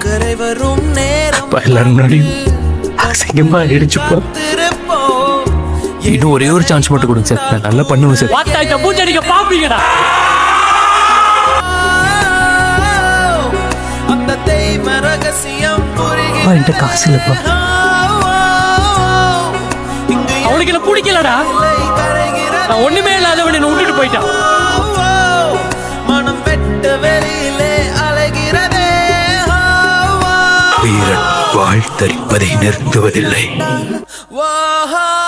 கரை வரும் நேரம் இப்ப எல்லாரும் முன்னாடியும் அசிங்கமா ஆயிடுச்சுப்பா திருப்போம் இன்னும் ஒரே ஒரு சான்ஸ் மட்டும் கொடுங்க சார் நான் நல்லா பண்ணுவேன் சார் வாத்தாய்க்க பூச்சடிக்க பாப்பீங்கடா அந்த தெய்வ ரகசியம் அப்பா, என்கிட்ட காசு இல்லப்பா. இங்கு அவனுக்கு என்ன பிடிக்கலடா இல்லை கரைகிறது நான் ஒண்ணுமே இல்லாதவன் என்ன விட்டுட்டு போயிட்டான் மனம் வெட்ட வெளியிலே அலைகிறதே வீரன் வாழ்த்தரிப்பதை நிறுத்துவதில்லை வா